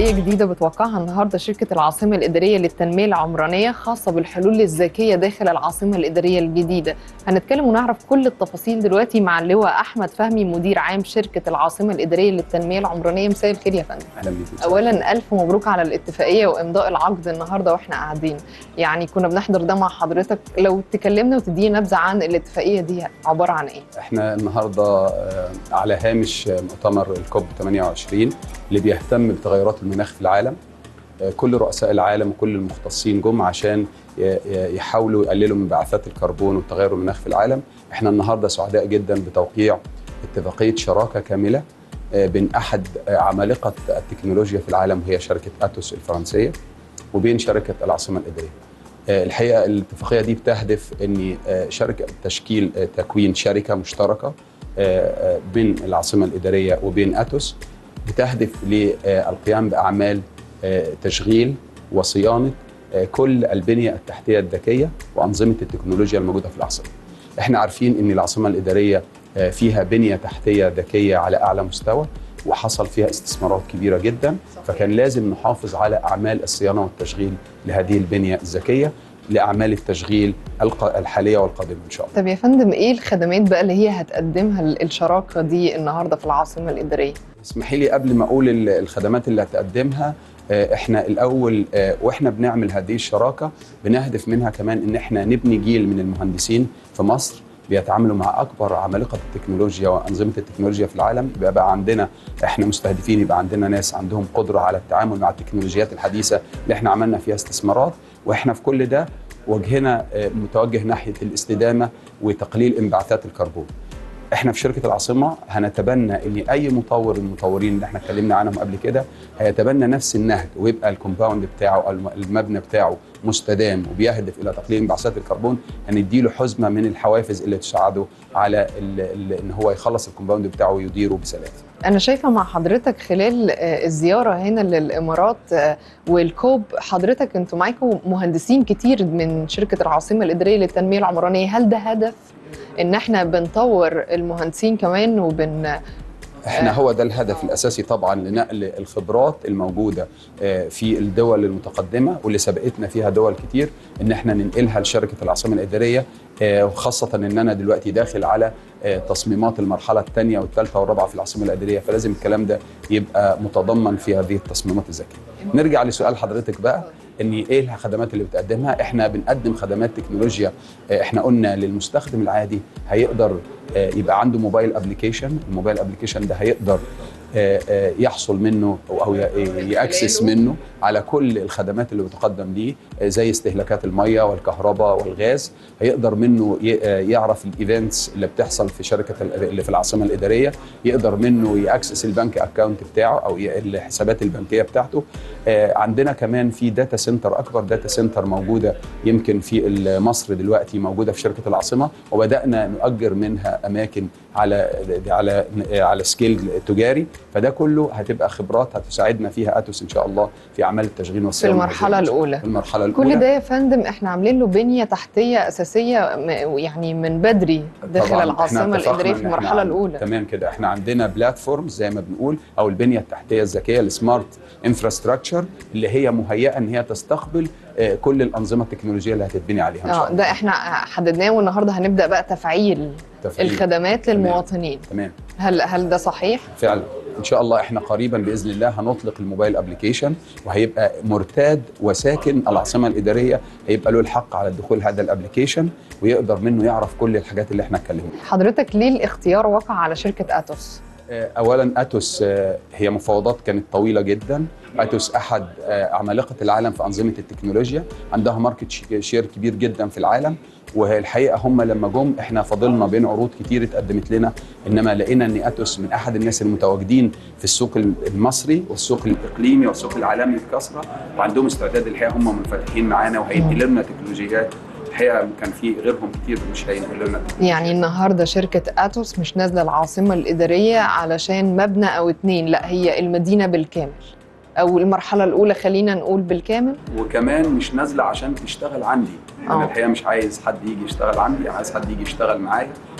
اتفاقيه جديده بتوقعها النهارده شركه العاصمه الاداريه للتنميه العمرانيه خاصه بالحلول الذكيه داخل العاصمه الاداريه الجديده هنتكلم ونعرف كل التفاصيل دلوقتي مع اللواء احمد فهمي مدير عام شركه العاصمه الاداريه للتنميه العمرانيه مساء الخير يا فندم اهلا بيك اولا الف مبروك على الاتفاقيه وامضاء العقد النهارده واحنا قاعدين يعني كنا بنحضر ده مع حضرتك لو تكلمنا وتدينا نبذه عن الاتفاقيه دي عباره عن ايه احنا النهارده آه، على هامش مؤتمر الكوب 28 اللي بيهتم بتغيرات المناخ في العالم آه، كل رؤساء العالم وكل المختصين جم عشان ي- ي- يحاولوا يقللوا من انبعاثات الكربون وتغير المناخ في العالم احنا النهارده سعداء جدا بتوقيع اتفاقيه شراكه كامله آه، بين احد آه، عمالقه التكنولوجيا في العالم وهي شركه اتوس الفرنسيه وبين شركه العاصمه الاداريه آه، الحقيقه الاتفاقيه دي بتهدف ان آه، شركه تشكيل آه، تكوين شركه مشتركه آه، آه، بين العاصمه الاداريه وبين اتوس بتهدف للقيام باعمال آه، تشغيل وصيانه آه، كل البنيه التحتيه الذكيه وانظمه التكنولوجيا الموجوده في العاصمه. احنا عارفين ان العاصمه الاداريه آه، فيها بنيه تحتيه ذكيه على اعلى مستوى وحصل فيها استثمارات كبيره جدا فكان لازم نحافظ على اعمال الصيانه والتشغيل لهذه البنيه الذكيه لاعمال التشغيل الق- الحاليه والقادمه ان شاء الله. طب يا فندم ايه الخدمات بقى اللي هي هتقدمها الشراكه دي النهارده في العاصمه الاداريه اسمحي لي قبل ما اقول ال- الخدمات اللي هتقدمها آه، احنا الاول آه، واحنا بنعمل هذه الشراكه بنهدف منها كمان ان احنا نبني جيل من المهندسين في مصر بيتعاملوا مع اكبر عمالقه التكنولوجيا وانظمه التكنولوجيا في العالم يبقى بقى عندنا احنا مستهدفين يبقى عندنا ناس عندهم قدره على التعامل مع التكنولوجيات الحديثه اللي احنا عملنا فيها استثمارات واحنا في كل ده وجهنا آه، متوجه ناحيه الاستدامه وتقليل انبعاثات الكربون. احنا في شركه العاصمه هنتبنى ان اي مطور من المطورين اللي احنا اتكلمنا عنهم قبل كده هيتبنى نفس النهج ويبقى الكومباوند بتاعه أو الم- المبنى بتاعه مستدام وبيهدف الى تقليل انبعاثات الكربون هنديله حزمه من الحوافز اللي تساعده على ال ال ان هو يخلص الكومباوند بتاعه ويديره بسلام. انا شايفه مع حضرتك خلال آه، الزياره هنا للامارات آه، والكوب حضرتك انتوا معاكم مهندسين كتير من شركه العاصمه الاداريه للتنميه العمرانيه هل ده هدف ان احنا بنطور المهندسين كمان وبن احنا آه. هو ده الهدف الاساسي طبعا لنقل الخبرات الموجوده آه، في الدول المتقدمه واللي سبقتنا فيها دول كتير ان احنا ننقلها لشركه العاصمه الاداريه آه، وخاصه ان انا دلوقتي داخل على آه، تصميمات المرحله الثانيه والثالثه والرابعه في العاصمه الاداريه فلازم الكلام ده يبقى متضمن في هذه التصميمات الذكيه. نرجع لسؤال حضرتك بقى ان ايه الخدمات اللي بتقدمها احنا بنقدم خدمات تكنولوجيا آه، احنا قلنا للمستخدم العادي هيقدر آه، يبقى عنده موبايل ابلكيشن الموبايل ابلكيشن ده هيقدر آه، آه، يحصل منه او أو ي- ياكسس منه على كل الخدمات اللي بتقدم ليه آه، زي استهلاكات الميه والكهرباء والغاز هيقدر منه ي- آه، يعرف الايفنتس اللي بتحصل في شركه ال- اللي في العاصمه الاداريه يقدر منه ياكسس البنك اكاونت بتاعه او ي- الحسابات البنكيه بتاعته آه، عندنا كمان في داتا سنتر اكبر داتا سنتر موجوده يمكن في مصر دلوقتي موجوده في شركه العاصمه وبدانا نؤجر منها اماكن على على على سكيل تجاري فده كله هتبقى خبرات هتساعدنا فيها اتوس ان شاء الله في اعمال التشغيل في والصيانه المرحله الاولى في المرحله الاولى كل ده يا فندم احنا عاملين له بنيه تحتيه اساسيه م- يعني من بدري داخل طبعاً العاصمه إحنا اتفقنا الاداريه في إن إحنا المرحله عن- الاولى تمام كده احنا عندنا بلاتفورم زي ما بنقول او البنيه التحتيه الذكيه السمارت انفراستراكشر اللي هي مهيئه ان هي تستقبل آه، كل الانظمه التكنولوجيه اللي هتتبني عليها ان شاء اه الله ده احنا حددناه والنهارده هنبدا بقى تفعيل تفعيل. الخدمات تمام. للمواطنين تمام هل هل ده صحيح فعلا ان شاء الله احنا قريبا باذن الله هنطلق الموبايل ابلكيشن وهيبقى مرتاد وساكن العاصمه الاداريه هيبقى له الحق على الدخول هذا الابلكيشن ويقدر منه يعرف كل الحاجات اللي احنا اتكلمنا حضرتك ليه الاختيار وقع على شركه اتوس آه، اولا اتوس آه، هي مفاوضات كانت طويله جدا اتوس احد آه، عمالقه العالم في انظمه التكنولوجيا عندها ماركت ش- شير كبير جدا في العالم والحقيقه هم لما جم احنا فضلنا بين عروض كتير اتقدمت لنا انما لقينا ان اتوس من احد الناس المتواجدين في السوق المصري والسوق الاقليمي والسوق العالمي بكثره وعندهم استعداد الحقيقه هم منفتحين معانا وهينقلوا لنا تكنولوجيات الحقيقه كان في غيرهم كتير مش هينقلوا لنا يعني النهارده شركه اتوس مش نازله العاصمه الاداريه علشان مبنى او اتنين لا هي المدينه بالكامل او المرحله الاولى خلينا نقول بالكامل وكمان مش نازله عشان تشتغل عندي آه. انا الحقيقه مش عايز حد يجي يشتغل عندي عايز حد يجي يشتغل معايا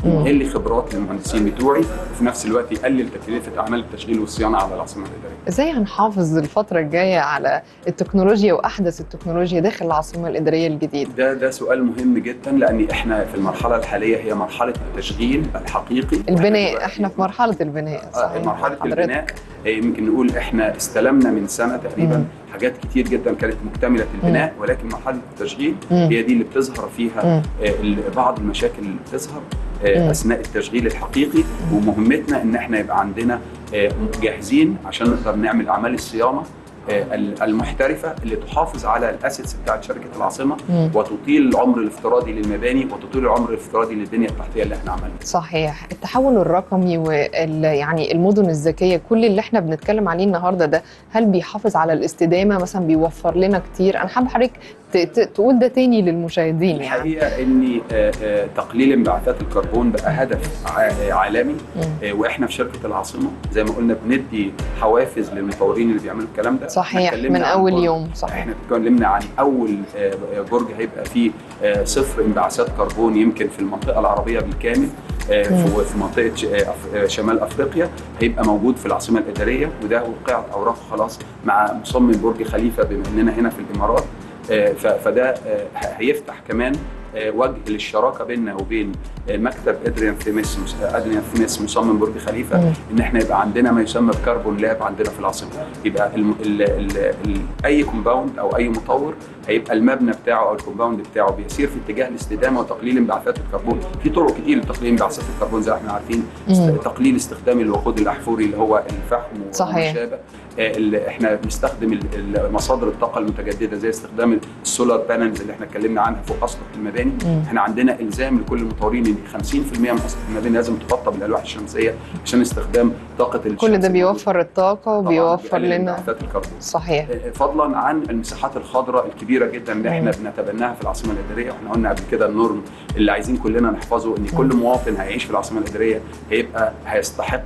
مم. ينقل لي خبرات للمهندسين بتوعي وفي نفس الوقت يقلل تكلفه اعمال التشغيل والصيانه على العاصمه الاداريه ازاي هنحافظ الفتره الجايه على التكنولوجيا واحدث التكنولوجيا داخل العاصمه الاداريه الجديده ده ده سؤال مهم جدا لان احنا في المرحله الحاليه هي مرحله التشغيل الحقيقي البناء احنا في مرحله البناء آه، صحيح مرحله حضرتك. البناء آه، يمكن نقول احنا استلمنا من سنه تقريبا مم. حاجات كتير جدا كانت مكتمله البناء ولكن مرحله التشغيل مم. هي دي اللي بتظهر فيها مم. آه، ال- بعض المشاكل اللي بتظهر آه، مم. اثناء التشغيل الحقيقي ومهمتنا ان احنا يبقى عندنا آه، جاهزين عشان نقدر نعمل اعمال الصيانه آه، ال- المحترفه اللي تحافظ على الاسيتس بتاعت شركه العاصمه مم. وتطيل العمر الافتراضي للمباني وتطيل العمر الافتراضي للبنيه التحتيه اللي احنا عملناها صحيح التحول الرقمي وال يعني المدن الذكيه كل اللي احنا بنتكلم عليه النهارده ده هل بيحافظ على الاستدامه مثلا بيوفر لنا كتير انا حابه حضرتك ت- ت- تقول ده تاني للمشاهدين يعني الحقيقه ان آه، آه، تقليل انبعاثات الكربون بقى هدف ع- آه، عالمي مم. آه، واحنا في شركه العاصمه زي ما قلنا بندي حوافز للمطورين اللي بيعملوا الكلام ده صحيح إحنا اتكلمنا من عن اول برج- يوم صحيح احنا اتكلمنا عن اول آه، برج هيبقى فيه آه، صفر انبعاثات كربون يمكن في المنطقه العربيه بالكامل آه، مم. في في منطقه ش- آه، أف- آه، شمال افريقيا هيبقى موجود في العاصمه الاداريه وده وقعت اوراقه خلاص مع مصمم برج خليفه بما اننا هنا في الامارات آه، ف- فده آه، هيفتح كمان آه، وجه للشراكه بيننا وبين آه، مكتب ادريان ثيميس مس- ادريان ثيميس مصمم برج خليفه مم. ان احنا يبقى عندنا ما يسمى بكربون لاب عندنا في العاصمه يبقى الم... ال... ال... ال... اي كومباوند او اي مطور هيبقى المبنى بتاعه او الكومباوند بتاعه بيسير في اتجاه الاستدامه وتقليل انبعاثات الكربون في طرق كتير لتقليل انبعاثات الكربون زي ما احنا عارفين است... مم. تقليل استخدام الوقود الاحفوري اللي هو الفحم صحيح. وما شابه آه، اللي احنا بنستخدم ال- ال- مصادر الطاقه المتجدده زي استخدام السولار بانلز اللي احنا اتكلمنا عنها فوق اسطح المباني مم. احنا عندنا الزام لكل المطورين ان 50% من اسطح المباني لازم تغطى بالالواح الشمسيه عشان استخدام طاقه الشمس كل ده بيوفر الطاقه طبعاً وبيوفر بيقلل لنا انبعاثات الكربون صحيح فضلا عن المساحات الخضراء الكبيره جدا اللي احنا مم. بنتبناها في العاصمه الاداريه واحنا قلنا قبل كده النورم اللي عايزين كلنا نحفظه ان كل مواطن هيعيش في العاصمه الاداريه هيبقى هيستحق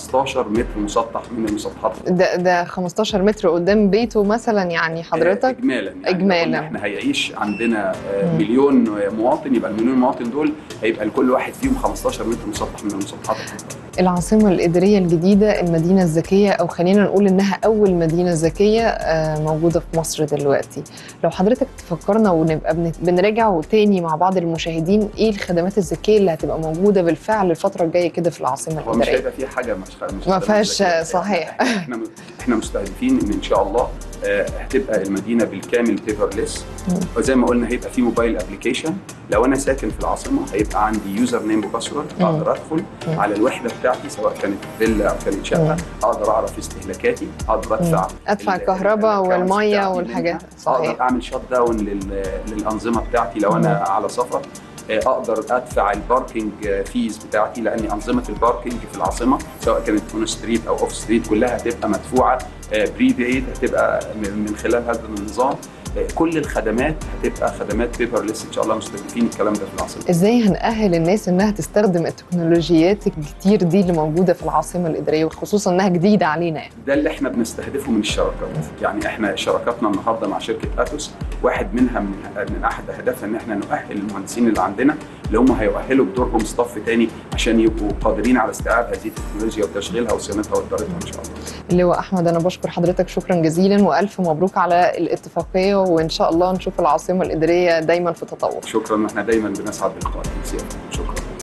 15 متر مسطح من المسطحات ده ده 15 متر قدام بيته مثلا يعني حضرتك اجمالا يعني إجمالاً. لو قلنا احنا هيعيش عندنا آه، مم. مليون مواطن يبقى المليون مواطن دول هيبقى لكل واحد فيهم 15 متر مسطح من المسطحات الخضراء. العاصمة الإدارية الجديدة المدينة الذكية أو خلينا نقول إنها أول مدينة ذكية آه، موجودة في مصر دلوقتي لو حضرتك تفكرنا ونبقى بن- بنراجع تاني مع بعض المشاهدين إيه الخدمات الذكية اللي هتبقى موجودة بالفعل الفترة الجاية كده في العاصمة هو مش الإدارية هيبقى في حاجه مش مش ما فيهاش، ذكية. صحيح. احنا احنا احنا مستهدفين ان ان شاء الله آه، هتبقى المدينه بالكامل بيبرلس مم. وزي ما قلنا هيبقى في موبايل ابلكيشن لو انا ساكن في العاصمه هيبقى عندي يوزر نيم وباسورد مم. اقدر ادخل مم. على الوحده بتاعتي سواء كانت فيلا او كانت شقه مم. اقدر اعرف استهلاكاتي اقدر ادفع أدفع ال- الكهرباء ال- الaccounts والمية بتاعتي والحاجات منها. صحيح اقدر اعمل شات داون لل- للانظمه بتاعتي لو انا على سفر آه، اقدر ادفع الباركينج فيز بتاعتي لان انظمه الباركينج في العاصمه سواء كانت اون ستريت او اوف ستريت كلها هتبقى مدفوعه بري بيد هتبقى من من خلال هذا النظام آه، كل الخدمات هتبقى خدمات بيبرلس ان شاء الله مستهدفين الكلام ده في العاصمه ازاي هنأهل الناس انها تستخدم التكنولوجيات الكتير دي اللي موجوده في العاصمه الاداريه وخصوصا انها جديده علينا يعني. ده اللي احنا بنستهدفه من الشراكات يعني احنا شراكاتنا النهارده مع شركه اتوس واحد منها من من احد اهدافها ان احنا نؤهل المهندسين اللي عندنا اللي هم هيؤهلوا بدورهم ستاف تاني عشان يبقوا قادرين على استيعاب هذه التكنولوجيا وتشغيلها وصيانتها وادارتها ان شاء الله اللواء احمد انا بشكر حضرتك شكرا جزيلا والف مبروك على الاتفاقيه وان شاء الله نشوف العاصمه الاداريه دايما في تطور شكرا احنا دايما بنسعد بلقائك شكرا